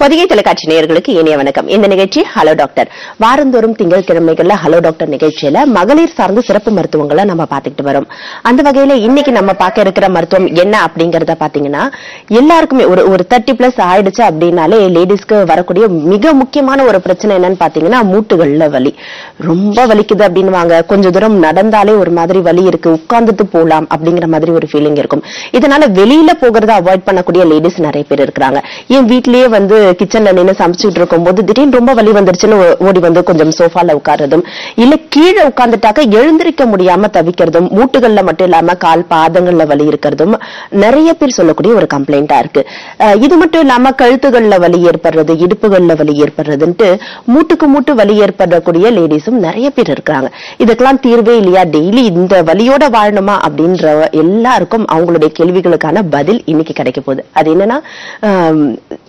பொதிகை தொலைக்காட்சி நேயர்களுக்கு இனிய வணக்கம் இந்த நிகழ்ச்சி ஹலோ டாக்டர் வாரந்தோறும் திங்கட்கிழமைகள்ல ஹலோ டாக்டர் நிகழ்ச்சியில மகளிர் சார்ந்த சிறப்பு மருத்துவங்களை நம்ம பாத்துக்கிட்டு வரோம் அந்த வகையில இன்னைக்கு நம்ம பார்க்க இருக்கிற மருத்துவம் என்ன அப்படிங்கறத பாத்தீங்கன்னா எல்லாருக்குமே ஒரு ஒரு தேர்ட்டி பிளஸ் ஆயிடுச்சு அப்படின்னாலே லேடிஸ்க்கு வரக்கூடிய மிக முக்கியமான ஒரு பிரச்சனை என்னன்னு பாத்தீங்கன்னா மூட்டுகள்ல வலி ரொம்ப வலிக்குது அப்படின்னுவாங்க கொஞ்ச தூரம் நடந்தாலே ஒரு மாதிரி வலி இருக்கு உட்கார்ந்துட்டு போலாம் அப்படிங்கிற மாதிரி ஒரு ஃபீலிங் இருக்கும் இதனால வெளியில போகிறத அவாய்ட் பண்ணக்கூடிய லேடிஸ் நிறைய பேர் இருக்கிறாங்க என் வீட்லயே வந்து கிச்சன்ல நின்னு சமைச்சுட்டு இருக்கும்போது திடீர்னு ரொம்ப வலி வந்துருச்சுன்னு ஓ- ஓடி வந்து கொஞ்சம் சோஃபால உட்கார்றதும் இல்ல கீழே உட்கார்ந்துட்டாக்க எழுந்திருக்க முடியாம தவிக்கிறதும் மூட்டுகள்ல மட்டும் இல்லாம கால் பாதங்கள்ல வலி இருக்கிறதும் நிறைய பேர் சொல்லக்கூடிய ஒரு கம்ப்ளைண்டா இருக்கு அஹ் இது மட்டும் இல்லாம கழுத்துகள்ல வலி ஏற்படுறது இடுப்புகள்ல வலி ஏற்படுறதுன்ட்டு மூட்டுக்கு மூட்டு வலி ஏற்படக்கூடிய லேடிஸும் நிறைய பேர் இருக்கிறாங்க இதுக்கெல்லாம் தீர்வே இல்லையா டெய்லி இந்த வலியோட வாழணுமா அப்படின்ற எல்லாருக்கும் அவங்களுடைய கேள்விகளுக்கான பதில் இன்னைக்கு கிடைக்க போகுது அது என்னன்னா ஆம்,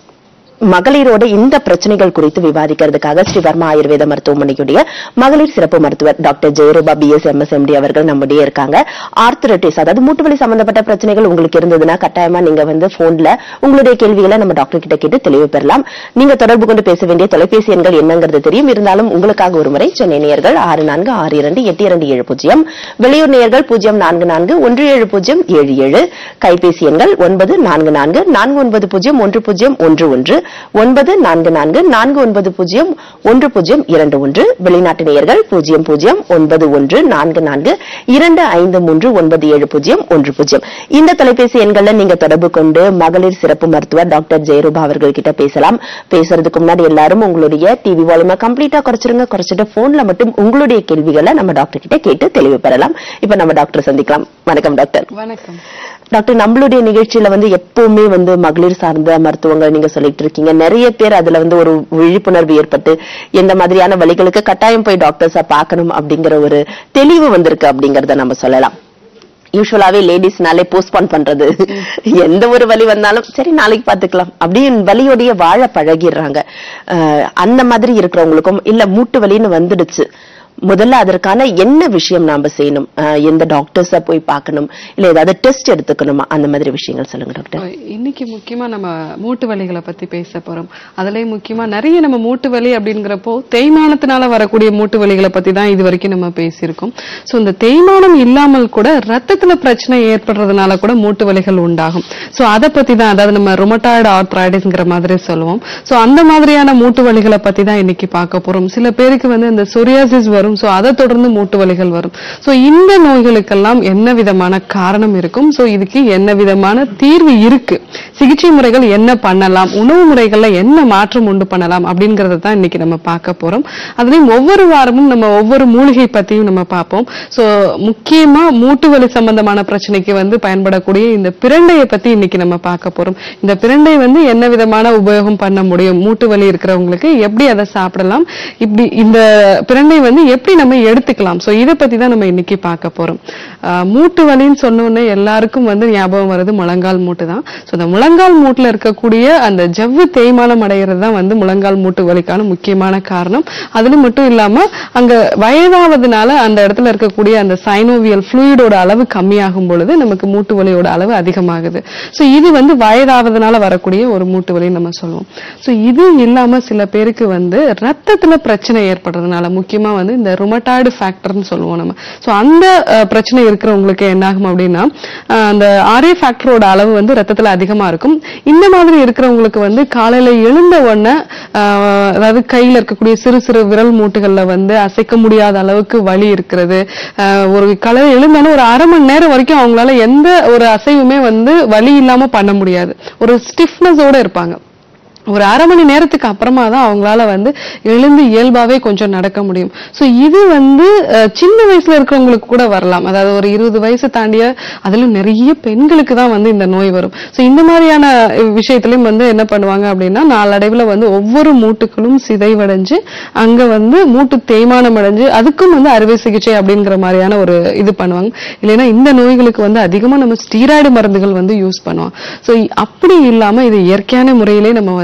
மகளிரோட இந்த பிரச்சனைகள் குறித்து விவாதிக்கிறதுக்காக ஸ்ரீ வர்மா ஆயுர்வேத மருத்துவமனையுடைய மகளிர் சிறப்பு மருத்துவர் டாக்டர் ஜெயரூபா பிஎஸ் எம்எஸ்எம்டி அவர்கள் நம்முடைய இருக்காங்க ஆர்த்தரைட்டிஸ் அதாவது மூட்டுவலி சம்பந்தப்பட்ட பிரச்சனைகள் உங்களுக்கு இருந்ததுன்னா கட்டாயமா நீங்க வந்து போன்ல உங்களுடைய கேள்விகளை நம்ம டாக்டர் கிட்ட கேட்டு தெளிவு பெறலாம் நீங்க தொடர்பு கொண்டு பேச வேண்டிய தொலைபேசி எண்கள் என்னங்கிறது தெரியும் இருந்தாலும் உங்களுக்காக ஒரு முறை சென்னை நேயர்கள் ஆறு நான்கு ஆறு இரண்டு எட்டு இரண்டு ஏழு பூஜ்ஜியம் வெளியூர் நேயர்கள் பூஜ்ஜியம் நான்கு நான்கு ஒன்று ஏழு பூஜ்ஜியம் ஏழு ஏழு கைபேசி எண்கள் ஒன்பது நான்கு நான்கு நான்கு ஒன்பது பூஜ்ஜியம் ஒன்று பூஜ்ஜியம் ஒன்று ஒன்று ஒன்பது நான்கு நான்கு நான்கு ஒன்பது பூஜ்ஜியம் ஒன்று பூஜ்ஜியம் இரண்டு ஒன்று வெளிநாட்டு நேயர்கள் பூஜ்ஜியம் பூஜ்ஜியம் ஒன்பது ஒன்று நான்கு நான்கு இரண்டு ஐந்து மூன்று ஒன்பது ஏழு பூஜ்ஜியம் ஒன்று பூஜ்ஜியம் இந்த தொலைபேசி எண்கள்ல நீங்க தொடர்பு கொண்டு மகளிர் சிறப்பு மருத்துவர் டாக்டர் ஜெயரூபா அவர்கள் கிட்ட பேசலாம் பேசுறதுக்கு முன்னாடி எல்லாரும் உங்களுடைய டிவி வால்யூமை கம்ப்ளீட்டா குறைச்சிருங்க குறைச்சிட்டு போன்ல மட்டும் உங்களுடைய கேள்விகளை நம்ம டாக்டர் கிட்ட கேட்டு தெளிவு பெறலாம் இப்ப நம்ம டாக்டர் சந்திக்கலாம் வணக்கம் டாக்டர் வணக்கம் டாக்டர் நம்மளுடைய நிகழ்ச்சியில வந்து எப்பவுமே வந்து மகளிர் சார்ந்த மருத்துவங்கள் நீங்க சொல்லிட்டு இருக்கீங்க நிறைய பேர் அதுல வந்து ஒரு விழிப்புணர்வு ஏற்பட்டு எந்த மாதிரியான வழிகளுக்கு கட்டாயம் போய் டாக்டர்ஸ பார்க்கணும் அப்படிங்கிற ஒரு தெளிவு வந்திருக்கு அப்படிங்கறத நம்ம சொல்லலாம் யூஸ்வலாவே லேடிஸ்னாலே போஸ்ட்பான் பண்றது எந்த ஒரு வலி வந்தாலும் சரி நாளைக்கு பாத்துக்கலாம் அப்படியே வலியோடைய வாழ பழகிடுறாங்க அஹ் அந்த மாதிரி இருக்கிறவங்களுக்கும் இல்ல மூட்டு வலின்னு வந்துடுச்சு முதல்ல அதற்கான என்ன விஷயம் நாம செய்யணும் அஹ் எந்த டாக்டர்ஸ போய் பார்க்கணும் இல்ல ஏதாவது டெஸ்ட் எடுத்துக்கணுமா அந்த மாதிரி விஷயங்கள் சொல்லுங்க டாக்டர் இன்னைக்கு முக்கியமா நம்ம மூட்டு வலிகளை பத்தி பேச போறோம் அதுலயும் முக்கியமா நிறைய நம்ம மூட்டு வலி அப்படிங்கிறப்போ தேய்மானத்தினால வரக்கூடிய மூட்டு வலிகளை பத்தி தான் இது வரைக்கும் நம்ம பேசியிருக்கோம் சோ இந்த தேய்மானம் இல்லாமல் கூட ரத்தத்துல பிரச்சனை ஏற்படுறதுனால கூட மூட்டு வலிகள் உண்டாகும் சோ அதை பத்தி தான் அதாவது நம்ம ரொமட்டாய்டு ஆர்த்ரைடிஸ்ங்கிற மாதிரி சொல்லுவோம் சோ அந்த மாதிரியான மூட்டு வலிகளை பத்தி தான் இன்னைக்கு பார்க்க போறோம் சில பேருக்கு வந்து இந்த சொரியாசிஸ் வரும் சோ அதை தொடர்ந்து மூட்டு வலிகள் வரும் சோ இந்த நோய்களுக்கெல்லாம் என்ன விதமான காரணம் இருக்கும் சோ இதுக்கு என்ன விதமான தீர்வு இருக்கு சிகிச்சை முறைகள் என்ன பண்ணலாம் உணவு முறைகள்ல என்ன மாற்றம் உண்டு பண்ணலாம் அப்படிங்கறத தான் இன்னைக்கு நம்ம பார்க்க போறோம் அதுலயும் ஒவ்வொரு வாரமும் நம்ம ஒவ்வொரு மூலிகை பத்தியும் நம்ம பார்ப்போம் சோ முக்கியமா மூட்டு வலி சம்பந்தமான பிரச்சனைக்கு வந்து பயன்படக்கூடிய இந்த பிரண்டையை பத்தி இன்னைக்கு நம்ம பார்க்க போறோம் இந்த பிரண்டை வந்து என்ன விதமான உபயோகம் பண்ண முடியும் மூட்டு வலி இருக்கிறவங்களுக்கு எப்படி அதை சாப்பிடலாம் இப்படி இந்த பிரண்டை வந்து எப்படி நம்ம எடுத்துக்கலாம் சோ இதை பத்தி தான் நம்ம இன்னைக்கு பார்க்க போறோம் ஆஹ் மூட்டு வலின்னு சொன்ன உடனே எல்லாருக்கும் வந்து ஞாபகம் வருது முழங்கால் மூட்டு தான் சோ இந்த முழங்கால் மூட்டுல இருக்கக்கூடிய அந்த ஜவ்வு தேய்மானம் அடைகிறது தான் வந்து முழங்கால் மூட்டு வலிக்கான முக்கியமான காரணம் அதுல மட்டும் இல்லாம அங்க வயதாவதுனால அந்த இடத்துல இருக்கக்கூடிய அந்த சைனோவியல் ஃப்ளூயிடோட அளவு கம்மியாகும் பொழுது நமக்கு மூட்டு வலியோட அளவு அதிகமாகுது சோ இது வந்து வயதாவதுனால வரக்கூடிய ஒரு மூட்டு வலின்னு நம்ம சொல்லுவோம் சோ இது இல்லாம சில பேருக்கு வந்து ரத்தத்துல பிரச்சனை ஏற்படுறதுனால முக்கியமா வந்து இந்த ருமட்டாய்டு ஃபேக்டர்னு சொல்லுவோம் நம்ம சோ அந்த அஹ், பிரச்சனை இருக்கிறவங்களுக்கு என்ன ஆகும் அப்படின்னா அஹ், அந்த ஆர்ஏ ஃபேக்டரோட அளவு வந்து ரத்தத்துல அதிகமா இருக்கும் இந்த மாதிரி இருக்கிறவங்களுக்கு வந்து காலையில எழுந்த உடனே அஹ், அதாவது கையில இருக்கக்கூடிய சிறு சிறு விரல் மூட்டுகள்ல வந்து அசைக்க முடியாத அளவுக்கு வலி இருக்கிறது அஹ், ஒரு காலையில எழுந்தாலும் ஒரு அரை மணி நேரம் வரைக்கும் அவங்களால எந்த ஒரு அசைவுமே வந்து வலி இல்லாம பண்ண முடியாது ஒரு ஸ்டிஃப்னஸோட இருப்பாங்க ஒரு அரை மணி நேரத்துக்கு அப்புறமா தான் அவங்களால வந்து எழுந்து இயல்பாவே கொஞ்சம் நடக்க முடியும் சோ இது வந்து அஹ், சின்ன வயசுல இருக்கிறவங்களுக்கு கூட வரலாம் அதாவது ஒரு இருபது வயசு தாண்டிய அதிலும் நிறைய பெண்களுக்கு தான் வந்து இந்த நோய் வரும் சோ இந்த மாதிரியான விஷயத்திலயும் வந்து என்ன பண்ணுவாங்க அப்படின்னா நாளடைவுல வந்து ஒவ்வொரு மூட்டுகளும் சிதைவடைஞ்சு அங்க வந்து மூட்டு தேய்மானம் அடைஞ்சு அதுக்கும் வந்து அறுவை சிகிச்சை அப்படிங்கிற மாதிரியான ஒரு இது பண்ணுவாங்க இல்லைன்னா இந்த நோய்களுக்கு வந்து அதிகமா நம்ம ஸ்டீராய்டு மருந்துகள் வந்து யூஸ் பண்ணுவோம் சோ அப்படி இல்லாம இது இயற்கையான முறையிலே நம்ம வந்து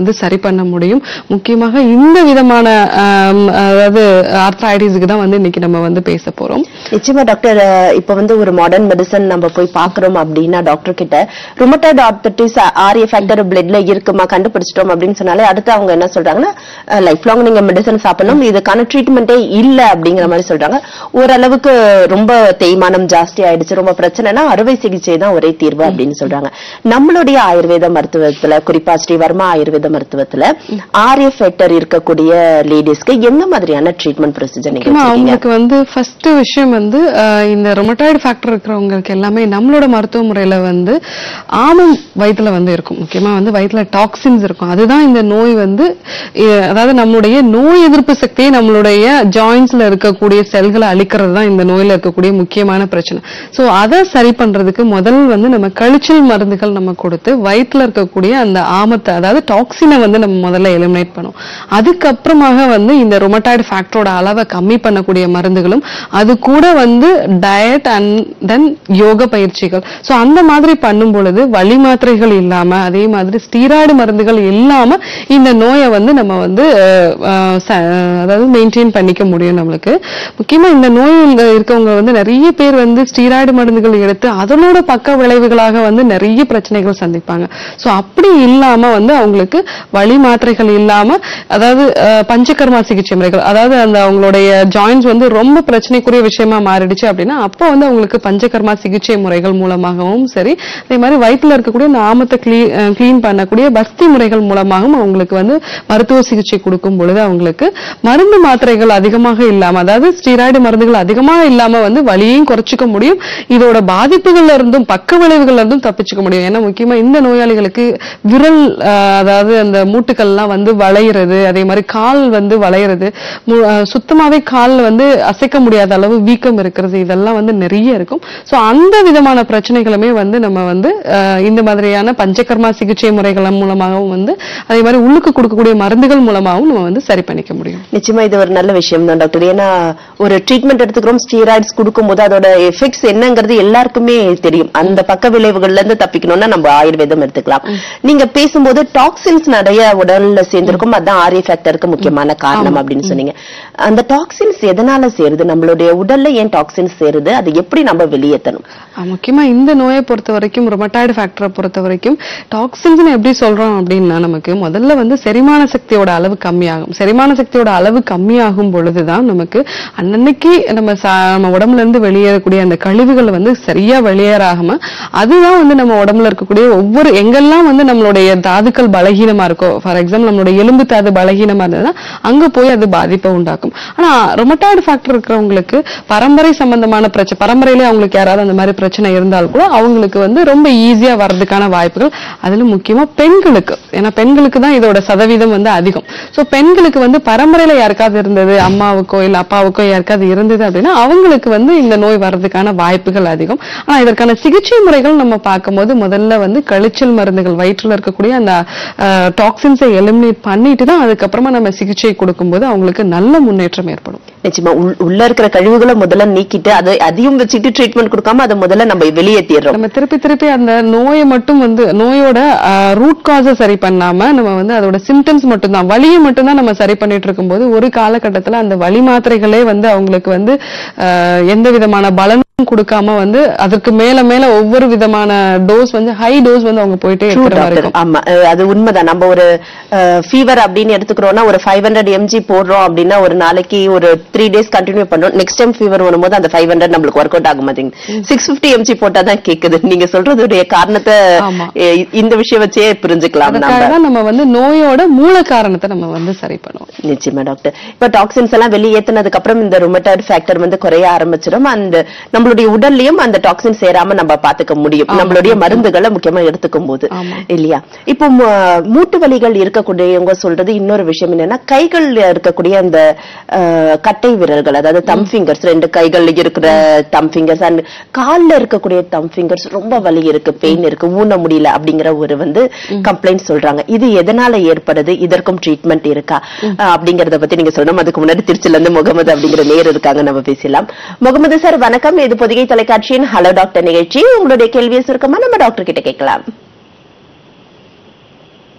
வந்து சரி பண்ண முடியும் முக்கியமாக இந்த விதமான ஆம், அதாவது ஆர்த்ரைட்டிஸ்க்கு தான் வந்து இன்னைக்கு நம்ம வந்து பேச போறோம் நிச்சயமா டாக்டர் அஹ், இப்ப வந்து ஒரு மாடர்ன் மெடிசன் நம்ம போய் பாக்குறோம் அப்படின்னா டாக்டர் கிட்ட ருமட்டாய்டு ஆர்த்தட்டிஸ் ஆரிய ஃபேக்டர் பிளட்ல இருக்குமா கண்டுபிடிச்சிட்டோம் அப்படின்னு சொன்னாலே அடுத்து அவங்க என்ன சொல்றாங்கன்னா லைஃப் லாங் நீங்க மெடிசன் சாப்பிடணும் இதுக்கான ட்ரீட்மெண்ட்டே இல்ல அப்படிங்கிற மாதிரி சொல்றாங்க ஓரளவுக்கு ரொம்ப தேய்மானம் ஜாஸ்தி ஆயிடுச்சு ரொம்ப பிரச்சனைனா அறுவை சிகிச்சை தான் ஒரே தீர்வு அப்படின்னு சொல்றாங்க நம்மளுடைய ஆயுர்வேத மருத்துவத்துல குறிப்பா ஸ்ரீவர்மா ஆயுர்வேத மருத்துவத்துல ஆரிய ஃபேக்டர் இருக்கக்கூடிய லேடிஸ்க்கு என்ன மாதிரியான ட்ரீட்மெண்ட் ப்ரொசீஜர் நீங்க முக்கியமா வச்சிருக்கீங்க? அவங்களுக்கு வந்து ஃபர்ஸ்ட் விஷயம் வந்து அஹ், இந்த ரொமட்டாய்டு ஃபேக்டர் இருக்கிறவங்களுக்கு எல்லாமே நம்மளோட மருத்துவ முறையில வந்து ஆமம் வயித்துல வந்து இருக்கும் முக்கியமா வந்து வயித்துல டாக்ஸின்ஸ் இருக்கும் அதுதான் இந்த நோய் வந்து அஹ், அதாவது நம்மளுடைய நோய் எதிர்ப்பு சக்தியை நம்மளுடைய ஜாயின்ஸ்ல இருக்கக்கூடிய செல்களை அழிக்கிறது தான் இந்த நோயில இருக்கக்கூடிய முக்கியமான பிரச்சனை சோ அதை சரி பண்றதுக்கு முதல் வந்து நம்ம கழிச்சல் மருந்துகள் நம்ம கொடுத்து வயித்துல இருக்கக்கூடிய அந்த ஆமத்தை அதாவது டாக்ஸினை வந்து நம்ம முதல்ல எலிமினேட் பண்ணும் அதுக்கப்புறமாக வந்து இந்த ரொமட்டாய்டு ஃபேக்டரோட அளவை கம்மி பண்ணக்கூடிய மருந்துகளும் அது கூட வந்து டயட் அண்ட் தென் யோக பயிற்சிகள் சோ அந்த மாதிரி பண்ணும் பொழுது வலி மாத்திரைகள் இல்லாம அதே மாதிரி ஸ்டீராய்டு மருந்துகள் இல்லாம இந்த நோயை வந்து நம்ம வந்து அஹ், அஹ், ச- அதாவது மெயின்டைன் பண்ணிக்க முடியும் நம்மளுக்கு முக்கியமா இந்த நோய் இருக்கவங்க வந்து நிறைய பேர் வந்து ஸ்டீராய்டு மருந்துகள் எடுத்து அதனோட பக்க விளைவுகளாக வந்து நிறைய பிரச்சனைகள் சந்திப்பாங்க சோ அப்படி இல்லாம வந்து அவங்களுக்கு வலி மாத்திரைகள் இல்லாம அதாவது அஹ், பஞ்சகர்மா சிகிச்சை முறைகள் அதாவது அந்த அவங்களுடைய ஜாயின்ஸ் வந்து ரொம்ப பிரச்சனைக்குரிய விஷயமா மாறிடுச்சு அப்படின்னா அப்போ வந்து அவங்களுக்கு பஞ்சகர்மா சிகிச்சை முறைகள் மூலமாகவும் சரி அதே மாதிரி வயிற்றுல இருக்கக்கூடிய இந்த ஆமத்தை கிளீன் பண்ணக்கூடிய பஸ்தி முறைகள் மூலமாகவும் அவங்களுக்கு வந்து மருத்துவ சிகிச்சை கொடுக்கும் பொழுது அவங்களுக்கு மருந்து மாத்திரைகள் அதிகமாக இல்லாம அதாவது ஸ்டீராய்டு மருந்துகள் அதிகமாக இல்லாம வந்து வலியையும் குறைச்சிக்க முடியும் இதோட பாதிப்புகள்ல இருந்தும் பக்க விளைவுகள்ல இருந்தும் தப்பிச்சுக்க முடியும் ஏன்னா முக்கியமா இந்த நோயாளிகளுக்கு விரல் அஹ், அதாவது அந்த மூட்டுக்கள்லாம் வந்து வளையிறது அதே மாதிரி கால் வந்து வளையிறது மு- அஹ், சுத்தமாவே கால் வந்து அசைக்க முடியாத அளவு வீக்கம் இருக்கிறது இதெல்லாம் வந்து நிறைய இருக்கும் சோ அந்த விதமான பிரச்சனைகளுமே வந்து நம்ம வந்து அஹ், இந்த மாதிரியான பஞ்சகர்மா சிகிச்சை முறைகள் மூலமாகவும் வந்து அதே மாதிரி உள்ளுக்கு கொடுக்கக்கூடிய மருந்துகள் மூலமாகவும் நம்ம வந்து சரி பண்ணிக்க முடியும் நிச்சயமா இது ஒரு நல்ல விஷயம் தான் டாக்டர் ஏன்னா ஒரு ட்ரீட்மெண்ட் எடுத்துக்கிறோம் ஸ்டீராய்ட்ஸ் கொடுக்கும்போது அதோட எஃபெக்ட்ஸ் என்னங்கிறது எல்லாருக்குமே தெரியும் அந்த பக்க விளைவுகள்ல இருந்து தப்பிக்கணும்னா நம்ம ஆயுர்வேதம் எடுத்துக்கலாம் நீங்க பேசும்போது டாக்ஸின்ஸ் நிறைய உடல்ல சேர்ந்திருக்கும் அதான் ஆரிய ஃபேக்டருக்கு முக்கியமான காரணம் அப்படின்னு சொன்னீங்க அந்த டாக்ஸின்ஸ் எதனால சேருது நம்மளுடைய உடல்ல ஏன் டாக்ஸின்ஸ் சேருது அது எப்படி நம்ம வெளியேற்றணும் ஆஹ் முக்கியமா இந்த நோயை பொறுத்த வரைக்கும் ரொமட்டாய்டு ஃபேக்டரை பொறுத்த வரைக்கும் டாக்ஸின்ஸ் எப்படி சொல்றோம் அப்படின்னா நமக்கு முதல்ல வந்து செரிமான சக்தியோட அளவு கம்மியாகும் செரிமான சக்தியோட அளவு கம்மியாகும் பொழுதுதான் நமக்கு அன்னன்னைக்கு நம்ம சா- நம்ம உடம்புல இருந்து வெளியேறக்கூடிய அந்த கழிவுகள் வந்து சரியா வெளியேறாம அதுதான் வந்து நம்ம உடம்புல இருக்கக்கூடிய ஒவ்வொரு எங்கெல்லாம் வந்து நம்மளுடைய தாதுக்கள் பலகீனமா இருக்கோ ஃபார் எக்ஸாம்பிள் நம்மளுடைய எலும்பு தாது பலகீனமா இருந்ததுன்னா அங்க போய் அது பாதிப்பை உண்டாக்கும் ஆனா ரொமட்டாய்டு ஃபேக்டர் இருக்கிறவங்களுக்கு பரம்பரை சம்பந்தமான பிரச்சனை பரம்பரையிலே அவங்களுக்கு யாராவது அந்த மாதிரி பிரச்சனை இருந்தால் கூட அவங்களுக்கு வந்து ரொம்ப ஈஸியா வர்றதுக்கான வாய்ப்புகள் அதுல முக்கியமா பெண்களுக்கு ஏன்னா பெண்களுக்கு தான் இதோட சதவீதம் வந்து அதிகம் சோ பெண்களுக்கு வந்து பரம்பரையில யாருக்காவது இருந்தது அம்மாவுக்கோ இல்ல அப்பாவுக்கோ யாருக்காவது இருந்தது அப்படின்னா அவங்களுக்கு வந்து இந்த நோய் வர்றதுக்கான வாய்ப்புகள் அதிகம் ஆனா இதற்கான சிகிச்சை முறைகள் நம்ம பார்க்கும்போது முதல்ல வந்து கழிச்சல் மருந்துகள் வயிற்றுல இருக்கக்கூடிய அந்த டாக்ஸின்ஸை எலிமினேட் பண்ணிட்டு தான் அதுக்கப்புறமா நம்ம சிகிச்சை கொடுக்கும்போது அவங்களுக்கு நல்ல முன்னேற்றம் ஏற்படும் நிச்சயமா உள்- உள்ள இருக்கிற கழிவுகளை முதல்ல நீக்கிட்டு அதை அதையும் வச்சுட்டு ட்ரீட்மெண்ட் கொடுக்காம அதை முதல்ல நம்ம வெளியேற்றிடுறோம் நம்ம திருப்பி திருப்பி அந்த நோயை மட்டும் வந்து நோயோட ரூட் காஸை சரி பண்ணாம நம்ம வந்து அதோட சிம்டம்ஸ் மட்டும்தான் வலியை மட்டும்தான் நம்ம சரி பண்ணிட்டு இருக்கும்போது ஒரு காலகட்டத்துல அந்த வலி மாத்திரைகளே வந்து அவங்களுக்கு வந்து ஆஹ், எந்த விதமான பலனும் கொடுக்காம வந்து அதற்கு மேல மேல ஒவ்வொரு விதமான டோஸ் வந்து ஹை டோஸ் வந்து அவங்க போயிட்டே True, இருக்கிற doctor. வரைக்கும் ஆமா அஹ் அது உண்மைதான் நம்ம ஒரு ஃபீவர் அப்படின்னு எடுத்துக்கிறோம்னா ஒரு ஃபைவ் ஹண்ட்ரட் எம்ஜி போடுறோம் அப்படின்னா ஒரு நாளைக்கு ஒரு த்ரீ டேஸ் கண்டினியூ பண்றோம் நெக்ஸ்ட் டைம் ஃபீவர் வரும்போது அந்த ஃபைவ் ஹண்ட்ரட் நம்மளுக்கு ஒர்க் அவுட் ஆக மாட்டேங்குது சிக்ஸ் பிப்டி எம்ஜி போட்டா தான் கேக்குது நீங்க சொல்றதுடைய காரணத்தை ஆமா. அஹ் இந்த விஷயம் வச்சே புரிஞ்சுக்கலாம் அதுக்காக நம்ம தான் நம்ம வந்து நோயோட மூல காரணத்தை நம்ம வந்து சரி பண்ணுவோம் நிச்சயமா டாக்டர் இப்ப டாக்ஸின்ஸ் எல்லாம் வெளியேத்தினதுக்கு அப்புறம் இந்த ருமட்டாய்டு ஃபேக்டர் வந்து குறைய ஆரம்பிச்சிடும் அந்த நம்மளுடைய உடல்லயும் அந்த டாக்ஸின் சேராம நம்ம பாத்துக்க முடியும் நம்மளுடைய மருந்துகளை முக்கியமா எடுத்துக்கும் போது ஆமா. இல்லையா இப்போ மு- மூட்டு வலிகள் இருக்கக்கூடியவங்க சொல்றது இன்னொரு விஷயம் என்னன்னா கைகள்ல இருக்கக்கூடிய அந்த அஹ், கட்டை விரல்கள் அதாவது தம் ஃபிங்கர்ஸ் ரெண்டு கைகள்ல இருக்கிற தம் ஃபிங்கர்ஸ் அண்ட் கால்ல இருக்கக்கூடிய தம் ஃபிங்கர்ஸ் ரொம்ப வலி இருக்கு பெயின் இருக்கு ஊன முடியல அப்படிங்கிற ஒரு வந்து கம்ப்ளைண்ட் சொல்றாங்க இது எதனால ஏற்படுது இதற்கும் ட்ரீட்மெண்ட் இருக்கா அஹ், அப்படிங்கறத பத்தி நீங்க சொல்லணும் அதுக்கு முன்னாடி திருச்சில இருந்து முகமது அப்படிங்கிற நேர் இருக்காங்க நம்ம பேசலாம் முகமது சார் வணக்கம் இது பொதிகை தொலைக்காட்சியின் ஹலோ டாக்டர் நிகழ்ச்சி உங்களுடைய கேள்வியை சுருக்கமா நம்ம டாக்டர் கிட்ட கேட்கலாம்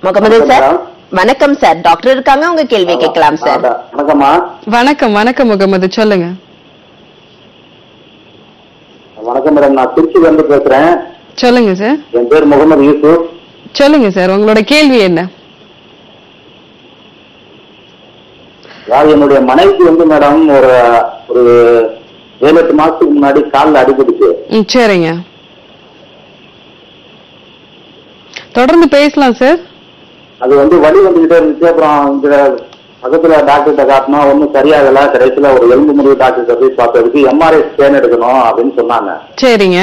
முகமது சார் வணக்கம். வணக்கம் சார் டாக்டர் இருக்காங்க உங்க கேள்வி கேட்கலாம் சார் ஆ, வணக்கம்மா வணக்கம் வணக்கம் முகமது சொல்லுங்க வணக்கம் மேடம் நான் திருச்சியில இருந்து பேசுறேன் சொல்லுங்க சார் என் பேர் முகமது யூசுப் சொல்லுங்க சார் உங்களோட கேள்வி என்ன அதாவது என்னுடைய மனைவிக்கு வந்து மேடம் ஒரு ஒரு ஏழு எட்டு மாசத்துக்கு முன்னாடி காலில் அடிபட்டுச்சு ம் சரிங்க தொடர்ந்து பேசலாம் சார் அது வந்து வலி வந்துகிட்டே இருந்துச்சு அப்புறம் இந்த பக்கத்துல டாக்டர்கிட்ட காட்டினா ஒன்றும் சரியாகல கடைசியில ஒரு எலும்பு முறிவு டாக்டர் போய் பார்த்ததுக்கு எம்ஆர்ஐ ஸ்கேன் எடுக்கணும் அப்படின்னு சொன்னாங்க சரிங்க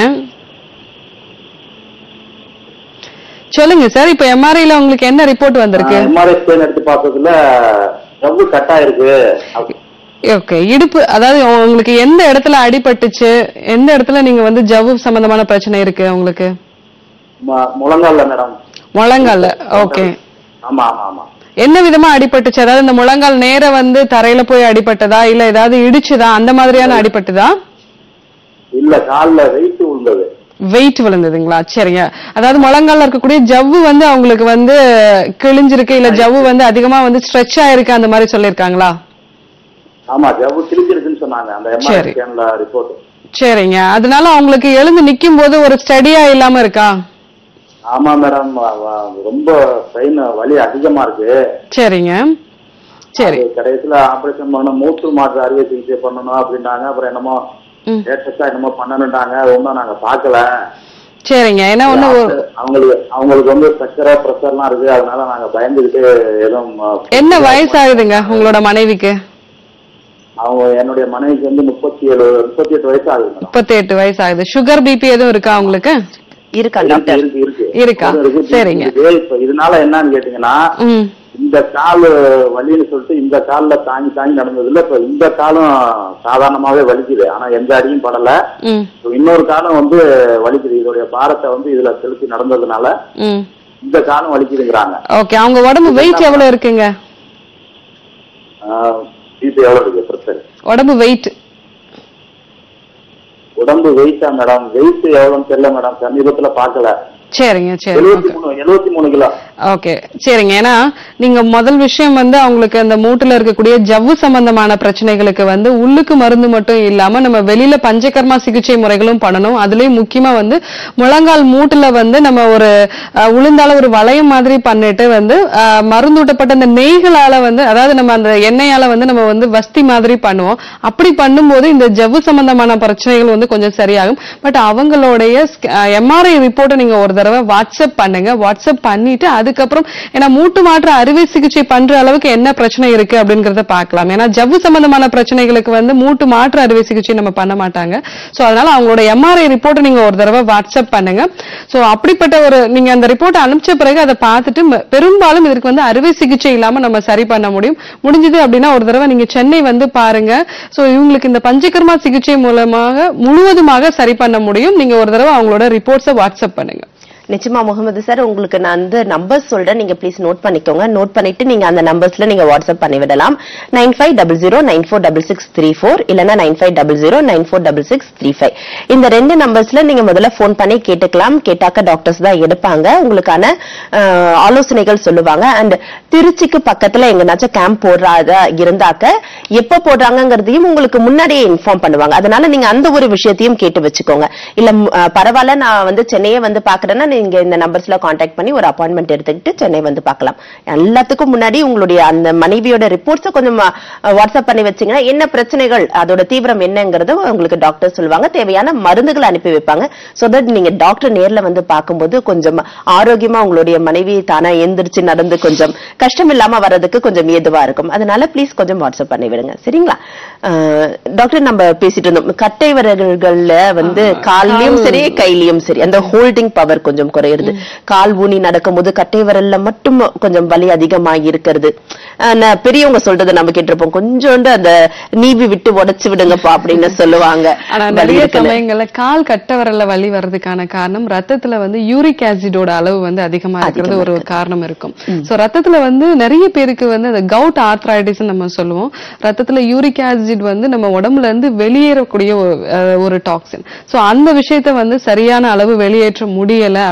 சொல்லுங்க சார் இப்ப எம்ஆர்ஐல உங்களுக்கு என்ன ரிப்போர்ட் வந்திருக்கு எம்ஆர்ஐ ஸ்கேன் எடுத்து பார்த்ததுல ஜவ்வு கட் ஆயிருக்கு அப்ப- ஓகே இடுப்பு அதாவது உங்களுக்கு எந்த இடத்துல அடிபட்டுச்சு எந்த இடத்துல நீங்க வந்து ஜவ்வு சம்பந்தமான பிரச்சனை இருக்கு உங்களுக்கு மு- முழங்கால்ல மேடம் முழங்கால்ல ஓகே ஆமா ஆமா ஆமா என்ன விதமா அடிபட்டுச்சு அதாவது இந்த முழங்கால் நேர வந்து தரையில போய் அடிபட்டதா இல்ல ஏதாவது இடிச்சுதா அந்த மாதிரியான அடிபட்டுதா இல்ல கால்ல வெயிட் விழுந்தது வெயிட் விழுந்ததுங்களா சரிங்க அதாவது முழங்கால்ல இருக்கக்கூடிய ஜவ்வு வந்து அவங்களுக்கு வந்து கிழிஞ்சிருக்கு இல்ல ஜவ்வு வந்து அதிகமா வந்து ஸ்ட்ரெச் ஆயிருக்கு அந்த மாதிரி சொல்லிருக்காங்களா ஆமா ஜவ்வு கிழிச்சிருக்குன்னு சொன்னாங்க அந்த எம்ஆர்ஐ சரி. ஸ்கேன்ல ரிப்போர்ட் சரிங்க அதனால அவங்களுக்கு எழுந்து நிக்கும் போது ஒரு ஸ்டடியா இல்லாம இருக்கா ஆமா மேடம் ரொம்ப பெயின் வலி அதிகமா இருக்கு சரிங்க சரி அது கடைசியில ஆபரேஷன் பண்ணணும் மூட்டு மாற்று அறுவை சிகிச்சை பண்ணணும் அப்படின்னாங்க அப்புறம் என்னமோ ம். லேட்டஸ்டா என்னமோ பண்ணணுட்டாங்க அது ஒன்றும் நாங்க பார்க்கல சரிங்க ஏன்னா ஒண்ணு ஒரு- அவங்களுக்கு அவங்களுக்கு வந்து சக்கரை ப்ரெஷர்லாம் இருக்கு அதனால நாங்க பயந்துகிட்டு எதுவும் அஹ், என்ன வயசாகுதுங்க உங்களோட மனைவிக்கு அவங்க என்னுடைய மனைவிக்கு வந்து முப்பத்தி ஏழு முப்பத்தி எட்டு வயசு ஆகுது மேடம் முப்பத்தி எட்டு வயசு ஆகுது சுகர் பிபி எதுவும் இருக்கா உங்களுக்கு இருக்கா இருக்கு டாக்டர் இருக்கு இருக்கு இருக்கா? அது இருக்கு. சரிங்க. இது இப்ப இதனால என்னன்னு கேட்டீங்கன்னா ம் இந்த கால் வலின்னு சொல்லிட்டு இந்த கால்ல தாங்கி தாங்கி நடந்தது இல்ல இப்ப இந்த காலும் சாதாரணமாவே வலிக்குது ஆனா எந்த அடியும் படல ம் இப்ப இன்னொரு காலம் வந்து வலிக்குது இதோடைய பாரத்தை வந்து இதுல செலுத்தி நடந்ததுனால ம் இந்த காலம் வலிக்குதுங்கிறாங்க ஓகே அவங்க உடம்பு வெயிட் எவ்வளவு இருக்குங்க பிபி எவ்வளவு இருக்கு பிரச்சனை உடம்பு வெயிட் உடம்பு வெயிட்டா மேடம் வெயிட் எவ்வளவுன்னு தெரியல மேடம் சமீபத்துல பாக்கல சரிங்க சரி எழுபத்தி மூணு எழுபத்தி மூணு கிலோ ஓகே சரிங்க ஏன்னா நீங்க முதல் விஷயம் வந்து அவங்களுக்கு அந்த மூட்டுல இருக்கக்கூடிய ஜவ்வு சம்பந்தமான பிரச்சனைகளுக்கு வந்து உள்ளுக்கு மருந்து மட்டும் இல்லாம நம்ம வெளியில பஞ்சகர்மா சிகிச்சை முறைகளும் பண்ணணும் அதுலயும் முக்கியமா வந்து முழங்கால் மூட்டுல வந்து நம்ம ஒரு அஹ், உளுந்தால ஒரு வளையம் மாதிரி பண்ணிட்டு வந்து அஹ், மருந்தூட்டப்பட்ட அந்த நெய்களால வந்து அதாவது நம்ம அந்த எண்ணெயால வந்து நம்ம வந்து வஸ்தி மாதிரி பண்ணுவோம் அப்படி பண்ணும்போது இந்த ஜவ்வு சம்பந்தமான பிரச்சனைகள் வந்து கொஞ்சம் சரியாகும் பட் அவங்களுடைய எம்ஆர்ஐ ரிப்போர்ட்டை நீங்க ஒரு தடவை வாட்ஸ்அப் பண்ணுங்க வாட்ஸ்அப் பண்ணிட்டு அதுக்கப்புறம் ஏன்னா மூட்டு மாற்று அறுவை சிகிச்சை பண்ற அளவுக்கு என்ன பிரச்சனை இருக்கு அப்படிங்கறத பார்க்கலாம் ஏன்னா ஜவ்வு சம்பந்தமான பிரச்சனைகளுக்கு வந்து மூட்டு மாற்று அறுவை சிகிச்சை நம்ம பண்ண மாட்டாங்க சோ அதனால அவங்களோட எம்ஆர்ஐ ரிப்போர்ட்டை நீங்க ஒரு தடவை வாட்ஸ்அப் பண்ணுங்க சோ அப்படிப்பட்ட ஒரு நீங்க அந்த ரிப்போர்ட் அனுப்பிச்ச பிறகு அதை பார்த்துட்டு ம- பெரும்பாலும் இதற்கு வந்து அறுவை சிகிச்சை இல்லாம நம்ம சரி பண்ண முடியும் முடிஞ்சது அப்படின்னா ஒரு தடவை நீங்க சென்னை வந்து பாருங்க சோ இவங்களுக்கு இந்த பஞ்சகர்மா சிகிச்சை மூலமாக முழுவதுமாக சரி பண்ண முடியும் நீங்க ஒரு தடவை அவங்களோட ரிப்போர்ட்ஸை வாட்ஸ்அப் பண்ணுங்க நிச்சயமா முகமது சார் உங்களுக்கு நான் வந்து நம்பர்ஸ் சொல்றேன் நீங்க ப்ளீஸ் நோட் பண்ணிக்கோங்க நோட் பண்ணிட்டு நீங்க அந்த நம்பர்ஸ்ல நீங்க வாட்ஸ்அப் பண்ணி விடலாம் nine five double zero nine four double six three four இல்லைன்னா nine five double zero nine four double six three five இந்த ரெண்டு நம்பர்ஸ்ல நீங்க முதல்ல ஃபோன் பண்ணி கேட்டுக்கலாம் கேட்டாக்க டாக்டர்ஸ் தான் எடுப்பாங்க உங்களுக்கான அஹ், ஆலோசனைகள் சொல்லுவாங்க அண்ட் திருச்சிக்கு பக்கத்துல எங்கனாச்சும் கேம்ப் போடுறதா இருந்தாக்க எப்ப போடுறாங்கங்கிறதையும் உங்களுக்கு முன்னாடியே இன்ஃபார்ம் பண்ணுவாங்க அதனால நீங்க அந்த ஒரு விஷயத்தையும் கேட்டு வச்சுக்கோங்க இல்ல ம், அஹ், பரவாயில்ல நான் வந்து சென்னையே வந்து பாக்குறேன்னா நீங்க இந்த நம்பர்ஸ்ல காண்டாக்ட் பண்ணி ஒரு அப்பாயின்மெண்ட் எடுத்துக்கிட்டு சென்னை வந்து பார்க்கலாம் எல்லாத்துக்கும் முன்னாடி உங்களுடைய அந்த மனைவியோட ரிப்போர்ட்ஸை கொஞ்சம் அஹ், வாட்ஸ்அப் பண்ணி வச்சீங்கன்னா என்ன பிரச்சனைகள் அதோட தீவிரம் என்னங்கிறத உங்களுக்கு டாக்டர் சொல்லுவாங்க தேவையான மருந்துகள் அனுப்பி வைப்பாங்க சோ தட் நீங்க டாக்டர் நேர்ல வந்து பார்க்கும்போது கொஞ்சம் ஆரோக்கியமா உங்களுடைய மனைவி தானா எந்திரிச்சு நடந்து கொஞ்சம் கஷ்டம் இல்லாம வர்றதுக்கு கொஞ்சம் ஏதுவா இருக்கும் அதனால ப்ளீஸ் கொஞ்சம் வாட்ஸ்அப் பண்ணி விடுங்க சரிங்களா அஹ், டாக்டர் நம்ம பேசிட்டு இருந்தோம் கட்டை விரல்கள்ல வந்து கால்லயும் சரி கையிலயும் சரி அந்த ஹோல்டிங் பவர் கொஞ்சம் குறையிறது கால் ஊனி நடக்கும்போது கட்டை விரல்ல மட்டும் கொஞ்சம் வலி அதிகமாகி இருக்கிறது அஹ், நான் பெரியவங்க சொல்றதை நம்ம கேட்டிருப்போம் கொஞ்சோண்டு அந்த நீவி விட்டு உடைச்சு விடுங்கப்பா அப்படின்னு சொல்லுவாங்க ஆனா வலி நிறைய இருக்குன்னு. சமயங்கள்ல கால் கட்ட வரல வலி வர்றதுக்கான காரணம் ரத்தத்துல வந்து யூரிக் ஆசிடோட அளவு வந்து அதிகமா இருக்கிறது ஒரு காரணம் இருக்கும் சோ ரத்தத்துல வந்து நிறைய பேருக்கு வந்து அந்த கவுட் ஆர்த்ரைட்டிஸ் நம்ம சொல்லுவோம் ரத்தத்துல யூரிக் ஆசிட் வந்து நம்ம உடம்புல இருந்து வெளியேறக்கூடிய ஒரு, அஹ், ஒரு டாக்ஸின் சோ அந்த விஷயத்த வந்து சரியான அளவு வெளியேற்ற முடியல